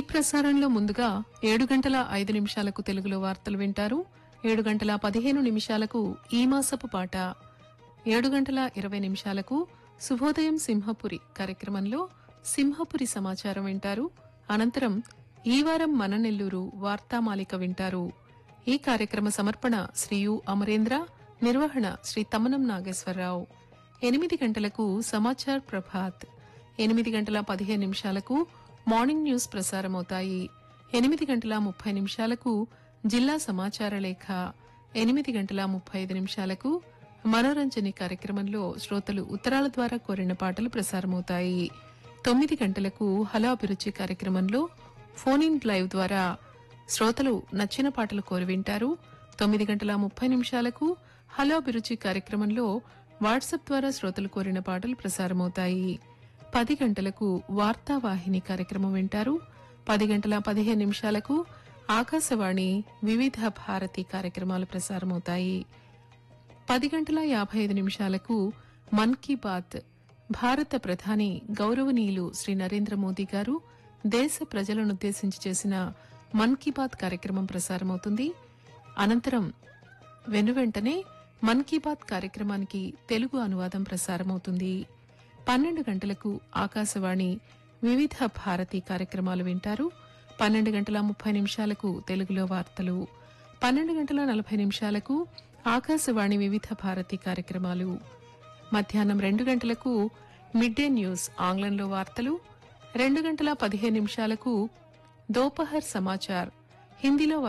ప్రసారంలో ముందుగా ఏడు గంటల ఐదు నిమిషాలకు తెలుగులో వార్తలు వింటారు ఏడు గంటల పదిహేను నిమిషాలకు ఈ మాసపు పాట ఏడు గంటల ఇరవై నిమిషాలకు శుభోదయం సింహపురి కార్యక్రమంలో సింహపురి సమాచారం వింటారు అనంతరం ఈ వారం మన నెల్లూరు వార్తామాలిక వింటారు ఈ కార్యక్రమ సమర్పణ శ్రీ యు అమరేంద్ర నిర్వహణ శ్రీ తమ్మనం నాగేశ్వరరావు ఎనిమిది గంటలకు సమాచార్ ప్రభాత్ ఎనిమిది గంటల పదిహేను నిమిషాలకు మార్నింగ్ న్యూస్ ప్రసారమవుతాయి ఎనిమిది గంటల ముప్పై నిమిషాలకు జిల్లా సమాచార లేఖ ఎనిమిది గంటల ముప్పై ఐదు నిమిషాలకు మనోరంజని కార్యక్రమంలో శ్రోతలు ఉత్తరాల ద్వారా కోరిన పాటలు ప్రసారమవుతాయి తొమ్మిది గంటలకు హలో అభిరుచి కార్యక్రమంలో ఫోన్ ఇన్ లైవ్ ద్వారా శ్రోతలు నచ్చిన పాటలు కోరి వింటారు తొమ్మిది గంటల ముప్పై నిమిషాలకు హలో అభిరుచి కార్యక్రమంలో వాట్సాప్ ద్వారా శ్రోతలు కోరిన పాటలు ప్రసారమవుతాయి పది గంటలకు వార్తావాహిని కార్యక్రమం వింటారు పది గంటల పదిహేను నిమిషాలకు ఆకాశవాణి వివిధ భారతి కార్యక్రమాలు ప్రసారమవుతాయి పది గంటల యాభై ఐదు నిమిషాలకు మన్ కీ బాత్ భారత ప్రధాని గౌరవనీయులు శ్రీ నరేంద్ర మోదీ గారు దేశ ప్రజలనుద్దేశించి చేసిన మన్ కీ బాత్ కార్యక్రమం ప్రసారమవుతుంది అనంతరం వెనువెంటనే మన్ కీ బాత్ కార్యక్రమానికి తెలుగు అనువాదం ప్రసారమవుతుంది పన్నెండు గంటలకు ఆకాశవాణి వివిధ భారతి కార్యక్రమాలు వింటారు పన్నెండు గంటల ముప్పై నిమిషాలకు తెలుగులో వార్తలు పన్నెండు గంటల నలభై నిమిషాలకు ఆకాశవాణి వివిధ భారతి కార్యక్రమాలు మధ్యాహ్నం రెండు గంటలకు మిడ్ డే న్యూస్ ఆంగ్లంలో వార్తలు రెండు గంటల పదిహేను నిమిషాలకు దోపహర్ సమాచార్ హిందీలో